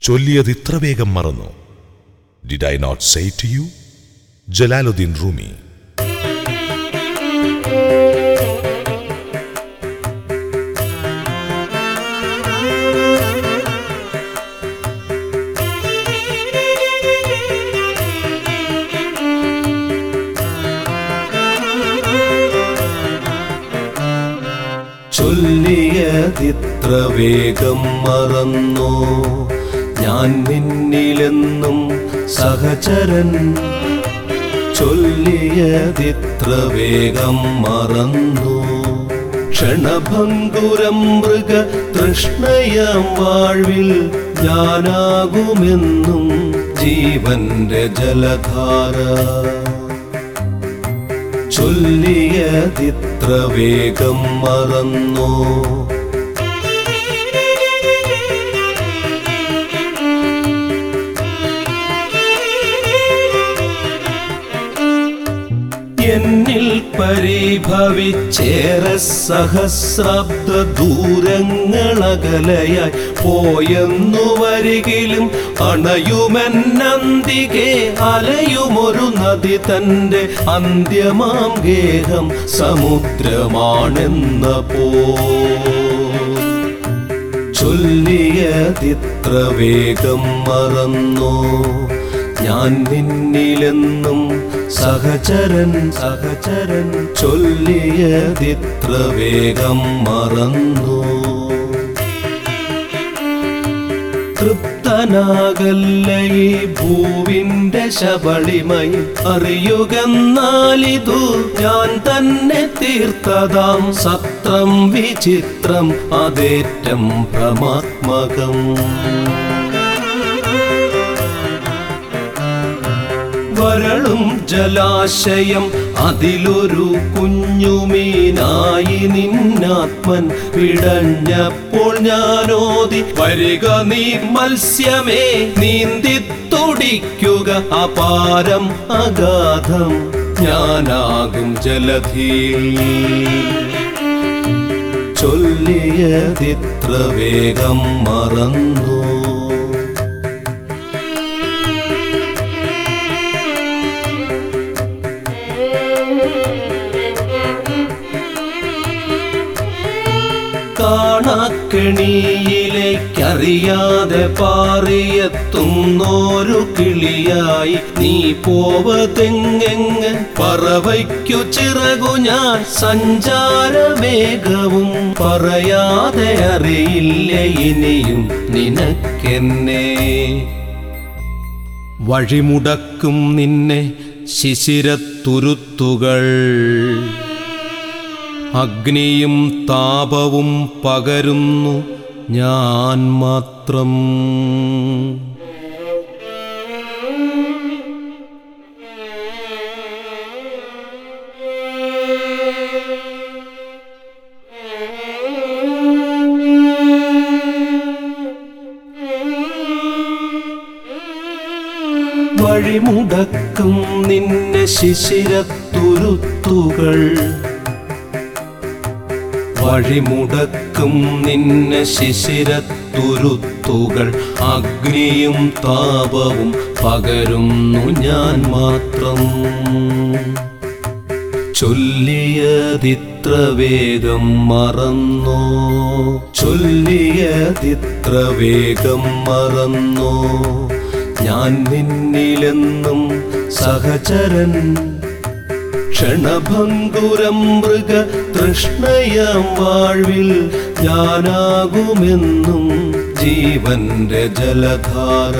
ചൊല്ലിയത് ഇത്ര വേഗം മറന്നു did I not say to you Jalaluddin Rumi ചൊല്ലിയതിത്ര വേഗം മറന്നോ ഞാൻ നിന്നിലെന്നും സഹചരൻ ചൊല്ലിയതിത്ര വേഗം മറന്നു ക്ഷണഭംഗുരം മൃഗ തൃഷ്ണയാം വാഴ്വിൽ ഞാനാകുമെന്നും ജീവന്റെ ജലധാര ചൊല്ലിയതിത്ര വേഗം മറന്നോ എന്നിൽ പരിഭവിച്ചേറെ സഹസ്രാബ്ദ ദൂരങ്ങളകലയായി പോയെന്നു വരികിലും അണയുമെന്നന്തികെ അലയുമൊരു നദി തന്റെ അന്ത്യമാം ഗേഹം സമുദ്രമാണെന്ന പോ ചൊല്ലിയതിത്ര വേഗം മറന്നോ ഞാൻ നിന്നിലെന്നും സഹചരൻ സഹചരൻ ചൊല്ലിയതിത്ര വേഗം മറന്നു തൃപ്തനാകല്ല ഈ ഭൂവിന്റെ ശബളിമയി അറിയുകെന്നാലിതു ഞാൻ തന്നെ തീർത്തതാം സത്രം വിചിത്രം അതേറ്റം ഭ്രമാത്മകം വരളും ജലാശയം അതിലൊരു കുഞ്ഞുമീനായി നിന്നാത്മൻ പിടഞ്ഞപ്പോൾ ഞാനോതി വരിക നീ മത്സ്യമേ നീന്തി തുടിക്കുക അപാരം അഗാധം ഞാനാകും ജലധീ ചൊല്ലിയതിത്ര വേഗം മറന്നു കാണാക്കെണിയിലേക്കറിയാതെ പാറിയെത്തുന്നോരു കിളിയായി നീ പോവതെങ്ങെങ്ങ് പറവയ്ക്കു ചിറകു ഞാൻ സഞ്ചാരവേഗവും പറയാതെ അറിയില്ല ഇനിയും നിനക്കെന്നെ വഴിമുടക്കും നിന്നെ ശിശിരത്തുരുത്തുകൾ അഗ്നിയും താപവും പകരുന്നു ഞാൻ മാത്രം വഴിമുടക്കും നിന്നെ ശിശിരത്തുരുത്തുകൾ വഴിമുടക്കും നിന്നെ ശിശിരത്തുരുത്തുകൾ അഗ്നിയും താപവും പകരുന്നു ഞാൻ മാത്രം ചൊല്ലിയതിത്ര വേഗം മറന്നോ ചൊല്ലിയതിത്ര വേഗം മറന്നോ ഞാൻ നിന്നിലെന്നും സഹചരൻ ക്ഷണഭംഗുരം മൃഗ തൃഷ്ണയാം വാഴ്വിൽ ഞാനാകുമെന്നും ജീവന്റെ ജലധാര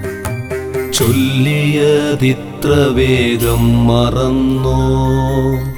ചൊല്ലിയതിത്ര വേഗം മറന്നോ